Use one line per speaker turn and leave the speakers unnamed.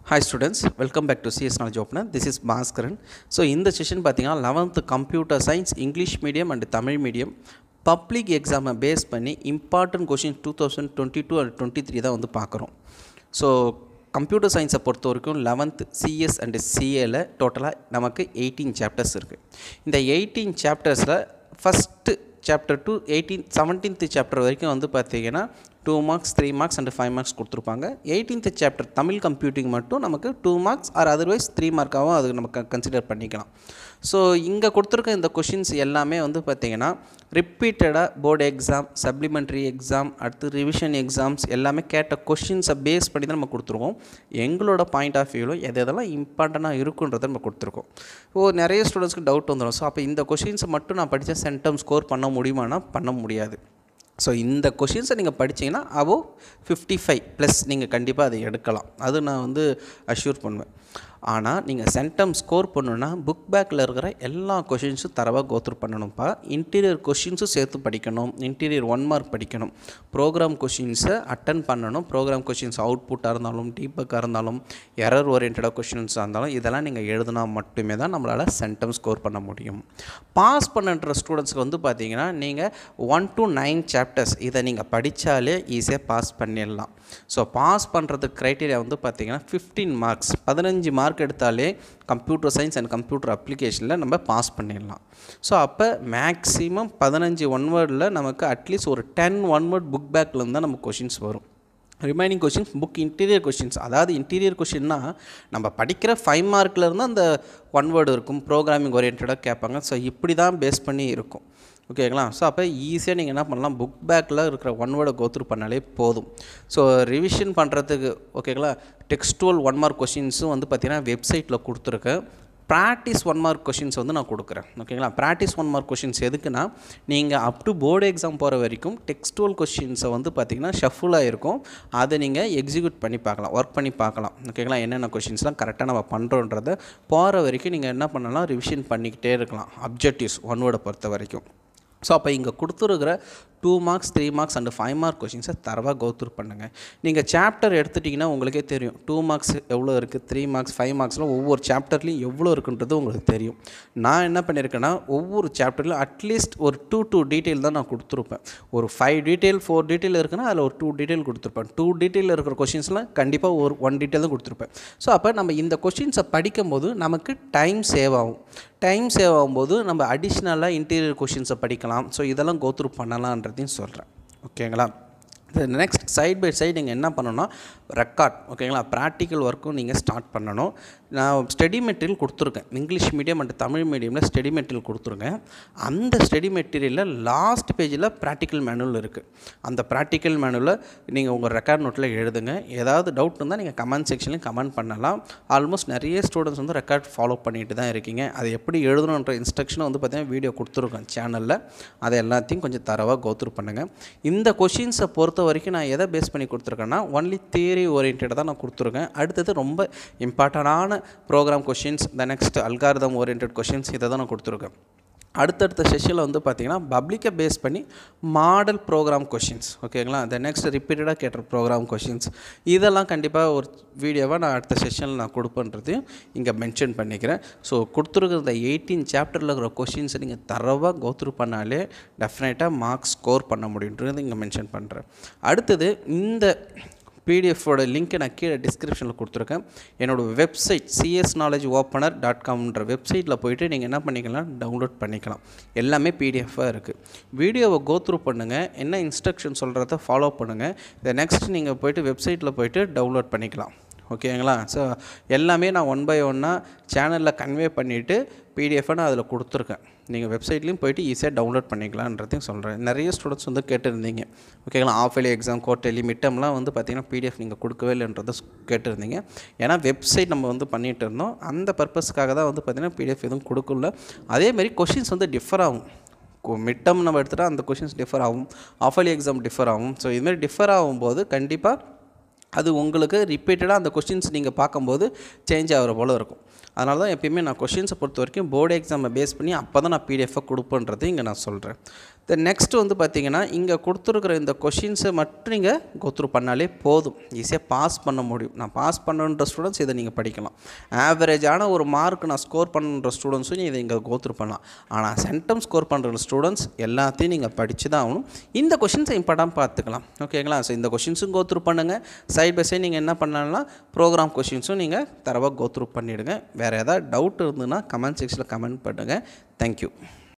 hi students welcome back to CS knowledge opener this is Baskaran so இந்த session பார்த்தீங்கன்னா eleventh computer science English medium and Tamil medium public எக்ஸாமை base பண்ணி important question two thousand twenty two and twenty three தான் வந்து பார்க்குறோம் so computer சயின்ஸை பொறுத்த வரைக்கும் லெவன்த் சிஎஸ் அண்ட் சிஏல டோட்டலாக நமக்கு எயிட்டீன் சாப்டர்ஸ் இருக்குது இந்த எயிட்டீன் சாப்டர்ஸில் first chapter two eighteen seventeenth chapter வரைக்கும் வந்து பார்த்தீங்கன்னா two marks three marks and five marks கொடுத்துருப்பாங்க எயிட்டீன்த் சாப்டர் தமிழ் கம்ப்யூட்டிங் மட்டும் நமக்கு two marks or otherwise three மார்க்காகவும் அது நமக்கு கன்சிடர் பண்ணிக்கலாம் ஸோ இங்கே கொடுத்துருக்க இந்த கொஷின்ஸ் எல்லாமே வந்து பார்த்திங்கன்னா ரிப்பீட்டடாக போர்டு எக்ஸாம் சப்ளிமெண்ட்ரி எக்ஸாம் அடுத்து ரிவிஷன் எக்ஸாம்ஸ் எல்லாமே கேட்ட கொஷின்ஸை பேஸ் பண்ணி தான் நம்ம கொடுத்துருக்கோம் எங்களோட பாயிண்ட் ஆஃப் வியூவில் எது எதெல்லாம் இம்பார்ட்டண்ட்டாக இருக்குன்றதை நம்ம கொடுத்துருக்கோம் ஓ நிறைய ஸ்டூடெண்ட்ஸ்க்கு டவுட் வந்துடும் ஸோ அப்போ இந்த கொஷின்ஸை மட்டும் நான் படித்தா சென்டம் ஸ்கோர் பண்ண முடியுமானா பண்ண முடியாது ஸோ இந்த கொஷின்ஸை நீங்கள் படித்தீங்கன்னா அபோவ் ஃபிஃப்டி ஃபைவ் ப்ளஸ் நீங்கள் கண்டிப்பாக அதை எடுக்கலாம் அது நான் வந்து அஷ்யூர் பண்ணுவேன் ஆனால் நீங்கள் சென்டம் ஸ்கோர் பண்ணணுன்னா புக் பேக்கில் இருக்கிற எல்லா கொஷின்ஸும் தரவாக கோத்ரூ பண்ணணும்ப்பா இன்டீரியர் கொஷின்ஸும் சேர்த்து படிக்கணும் இன்டீரியர் ஒன் மார்க் படிக்கணும் ப்ரோக்ராம் கொஷின்ஸை அட்டன் பண்ணணும் ப்ரோக்ராம் கொஷின்ஸ் அவுட்புட்டாக இருந்தாலும் டீபக்காக இருந்தாலும் எரர் ஓரியன்டாக கொஷின்ஸாக இருந்தாலும் இதெல்லாம் நீங்கள் எழுதினா மட்டுமே தான் நம்மளால் சென்டம் ஸ்கோர் பண்ண முடியும் பாஸ் பண்ணுற ஸ்டூடெண்ட்ஸ்க்கு வந்து பார்த்தீங்கன்னா நீங்கள் ஒன் டு நைன் சாப்டர்ஸ் இதை நீங்கள் படித்தாலே ஈஸியாக பாஸ் பண்ணிடலாம் ஸோ பாஸ் பண்ணுறதுக்கு க்ரைட்டீரியா வந்து பார்த்தீங்கன்னா ஃபிஃப்டீன் மார்க்ஸ் பதினஞ்சு மார்க் எடுத்தாலே கம்ப்யூட்டர் சயின்ஸ் அண்ட் கம்ப்யூட்டர் அப்ளிகேஷனில் நம்ம பாஸ் பண்ணிடலாம் ஸோ அப்போ மேக்ஸிமம் பதினஞ்சு ஒன் வேர்டில் நமக்கு அட்லீஸ்ட் ஒரு டென் ஒன் வேர்ட் புக் பேக்லேருந்து தான் நமக்கு கொஷின்ஸ் வரும் remaining questions book interior questions அதாவது இன்டீரியர் கொஷின்னா நம்ம படிக்கிற ஃபைவ் மார்க்லேருந்து அந்த ஒன் வேர்டு இருக்கும் ப்ரோக்ராமிங் ஓரியன்டாக கேட்பாங்க ஸோ இப்படி தான் பேஸ் பண்ணி இருக்கும் ஓகேங்களா ஸோ அப்போ ஈஸியாக நீங்கள் என்ன பண்ணலாம் புக் பேக்கில் இருக்கிற ஒன் வேர்டை கோத்ரூ பண்ணாலே போதும் ஸோ ரிவிஷன் பண்ணுறதுக்கு ஓகேங்களா டெக்ஸ்டுவல் ஒன் மார்க் கொஷின்ஸும் வந்து பார்த்திங்கன்னா வெப்சைட்டில் கொடுத்துருக்கேன் ப்ராக்டிஸ் ஒன் மார்க் கொஷின்ஸ் வந்து நான் கொடுக்குறேன் ஓகேங்களா ப்ராக்டிஸ் ஒன் மார்க் கொஷின்ஸ் எதுக்குன்னா நீங்கள் அப் டு போர்டு எக்ஸாம் போகிற வரைக்கும் டெக்ஸ்டுவல் கொஷின்ஸை வந்து பார்த்திங்கன்னா ஷஃபுல்லாக இருக்கும் அதை நீங்கள் எக்ஸிக்யூட் பண்ணி பார்க்கலாம் ஒர்க் பண்ணி பார்க்கலாம் ஓகேங்களா என்னென்ன கொஷின்ஸ்லாம் கரெக்டாக நம்ம பண்ணுறோன்றதை போகிற வரைக்கும் நீங்கள் என்ன பண்ணலாம் ரிவிஷன் பண்ணிக்கிட்டே இருக்கலாம் அப்ஜெக்டிவ்ஸ் ஒன் வேர்டை பொறுத்த வரைக்கும் ஸோ அப்போ இங்கே கொடுத்துருக்கிற two marks three marks and five mark கொஷின்ஸை தரவாக கோத்ரூ பண்ணுங்கள் நீங்கள் சாப்டர் எடுத்துட்டிங்கன்னா உங்களுக்கே தெரியும் டூ மார்க்ஸ் எவ்வளோ இருக்குது த்ரீ மார்க்ஸ் ஃபைவ் மார்க்ஸ்லாம் ஒவ்வொரு சாப்டர்லையும் எவ்வளோ இருக்குன்றது உங்களுக்கு தெரியும் நான் என்ன பண்ணியிருக்கேன்னா ஒவ்வொரு சாப்டர்லையும் அட்லீஸ்ட் ஒரு டூ டூ டீட்டெயில் தான் நான் கொடுத்துருப்பேன் ஒரு ஃபைவ் டீட்டெயில் ஃபோர் டீட்டெயில் இருக்குன்னா அதில் ஒரு டூ டீட்டெயில் கொடுத்துருப்பேன் டூ டீட்டெயில் இருக்கிற கொஷின்ஸ்லாம் கண்டிப்பாக ஒரு ஒன் டீட்டெயில் தான் கொடுத்துருப்பேன் ஸோ அப்போ நம்ம இந்த கொஷின்ஸை படிக்கும்போது நமக்கு டைம் சேவ் ஆகும் டைம் சேவ் ஆகும்போது நம்ம அடிஷ்னலாக இன்டீரியர் கொஷின்ஸை படிக்கலாம் ஸோ இதெல்லாம் கோத்ரூ பண்ணலான்றதையும் சொல்கிறேன் ஓகேங்களா நெக்ஸ்ட் சைட் பை சைடு நீங்கள் என்ன பண்ணணும்னா ரெக்கார்ட் ஓகேங்களா ப்ராக்டிக்கல் ஒர்க்கும் நீங்கள் ஸ்டார்ட் பண்ணணும் நான் ஸ்டடி மெட்டீரியல் கொடுத்துருக்கேன் இங்கிலீஷ் மீடியம் அண்ட் தமிழ் மீடியமில் ஸ்டடி மெட்டீரியல் கொடுத்துருக்கேன் அந்த ஸ்டடி மெட்டீரியலில் லாஸ்ட் பேஜில் ப்ராக்டிக்கல் மேனுவல் இருக்குது அந்த ப்ராக்டிக்கல் மேனுவலில் நீங்கள் உங்கள் ரெக்கார்ட் நோட்டில் எழுதுங்க ஏதாவது டவுட் இருந்தால் நீங்கள் கமெண்ட் செக்ஷன்லையும் கமெண்ட் பண்ணலாம் ஆல்மோஸ்ட் நிறைய ஸ்டூடெண்ட்ஸ் வந்து ரெக்கார்ட் ஃபாலோ பண்ணிட்டு தான் இருக்கீங்க அதை எப்படி எழுதணுன்ற இன்ஸ்ட்ரக்ஷனை வந்து பார்த்தீங்கன்னா வீடியோ கொடுத்துருக்கேன் சேனலில் அதை எல்லாத்தையும் கொஞ்சம் தரவாக கோத்ரூ பண்ணுங்கள் இந்த கொஷின்ஸை பொறுத்த வரைக்கும் நான் எதை பேஸ் பண்ணி கொடுத்துருக்கேன்னா ஒன்லி தியரி ஓரியன்டாக தான் நான் கொடுத்துருக்கேன் அடுத்தது ரொம்ப இம்பார்ட்டண்டான program questions the next algorithm orient questions இதை தான் நான் கொடுத்துருக்கேன் அடுத்தடுத்த செஷனில் வந்து பார்த்திங்கன்னா பப்ளிக்கை பேஸ் பண்ணி மாடல் ப்ரோக்ராம் கொஷின்ஸ் ஓகேங்களா இந்த நெக்ஸ்ட் ரிப்பீட்டடாக கேட்ட ப்ரோக்ராம் கொஷின்ஸ் இதெல்லாம் கண்டிப்பாக ஒரு வீடியோவாக நான் அடுத்த செஷனில் நான் கொடுப்பேன்றதையும் இங்கே மென்ஷன் பண்ணிக்கிறேன் ஸோ கொடுத்துருக்கிற இந்த எயிட்டீன் சாப்டரில் இருக்கிற கொஷின்ஸை நீங்கள் தரவாக கோத்ரூ பண்ணாலே டெஃபினட்டாக மார்க்ஸ் ஸ்கோர் பண்ண முடியுன்றது இங்கே மென்ஷன் பண்ணுறேன் அடுத்தது இந்த பிடிஎஃபோட லிங்க்கை நான் கீழே டிஸ்கிரிப்ஷனில் கொடுத்துருக்கேன் என்னோடய website CS knowledge opener dot காம்ன்ற வெப்சைட்டில் போயிட்டு நீங்கள் என்ன பண்ணிக்கலாம் டவுன்லோட் பண்ணிக்கலாம் எல்லாமே பிடிஎஃபாக இருக்குது வீடியோவை கோத்ரூ பண்ணுங்கள் என்ன இன்ஸ்ட்ரக்ஷன் சொல்கிறத ஃபாலோ பண்ணுங்கள் இதை நெக்ஸ்ட் நீங்கள் போயிட்டு வெப்சைட்டில் போயிட்டு டவுன்லோட் பண்ணிக்கலாம் ஓகேங்களா ஸோ எல்லாமே நான் ஒன் பை ஒன்னாக சேனலில் கன்வே பண்ணிவிட்டு பிடிஎஃபை நான் அதில் கொடுத்துருக்கேன் நீங்கள் வெப்சைட்லேயும் போயிட்டு ஈஸியாக டவுன்லோட் பண்ணிக்கலான்றதையும் சொல்கிறேன் நிறைய ஸ்டூடெண்ட்ஸ் வந்து கேட்டிருந்தீங்க ஓகேங்களா ஆஃப் இயர்லி எக்ஸாம் கோர்டெலி மிட்டம்லாம் வந்து பார்த்திங்கன்னா பிடிஎஃப் நீங்கள் கொடுக்கவே இல்லைன்றதை கேட்டிருந்தீங்க ஏன்னா வெப்சைட் நம்ம வந்து பண்ணிகிட்டு இருந்தோம் அந்த பர்பஸ்க்காக தான் வந்து பார்த்திங்கன்னா பிடிஎஃப் எதுவும் கொடுக்கல அதேமாரி கொஷின்ஸ் வந்து டிஃபர் ஆகும் மிட்டம் நம்ம எடுத்துகிட்டா அந்த கொஷின்ஸ் டிஃபர் ஆகும் ஆஃப் இயர்லி எக்ஸாம் டிஃபர் ஆகும் ஸோ இதுமாரி டிஃபர் ஆகும்போது கண்டிப்பாக அது உங்களுக்கு ரிப்பீட்டடாக அந்த கொஷின்ஸ் நீங்கள் பார்க்கும்போது சேஞ்ச் ஆகிற போல் இருக்கும் அதனால தான் எப்பயுமே நான் கொஷின்ஸை பொறுத்த வரைக்கும் போர்டு எக்ஸாமை பேஸ் பண்ணி அப்போ தான் நான் பிடிஎஃபாக கொடுப்பேன்றது இங்கே நான் சொல்கிறேன் தென் நெக்ஸ்ட் வந்து பார்த்தீங்கன்னா இங்கே கொடுத்துருக்குற இந்த கொஷின்ஸை மட்டும் நீங்கள் கோத்ரூ பண்ணாலே போதும் ஈஸியாக பாஸ் பண்ண முடியும் நான் பாஸ் பண்ணுன்ற ஸ்டூடெண்ட்ஸ் இதை நீங்கள் படிக்கலாம் ஆவரேஜான ஒரு மார்க் நான் ஸ்கோர் பண்ணுற ஸ்டூடெண்ட்ஸும் இதை இங்கே கோத்ரூ பண்ணலாம் ஆனால் சென்டம் ஸ்கோர் பண்ணுற ஸ்டூடெண்ட்ஸ் எல்லாத்தையும் நீங்கள் படித்து தான் ஆகணும் இந்த கொஷின்ஸை இம்பார்ட்டாக பார்த்துக்கலாம் ஓகேங்களா ஸோ இந்த கொஷின்ஸும் கோத்ரூ பண்ணுங்கள் சைட் பை சைட் நீங்கள் என்ன பண்ணலாம்னா ப்ரோக்ராம் கொஷின்ஸும் நீங்கள் தரவாக கோத்ரூ பண்ணிவிடுங்க வேறு ஏதாவது டவுட் இருந்ததுன்னா கமெண்ட் செக்ஷனில் கமெண்ட் பண்ணுங்கள் தேங்க்யூ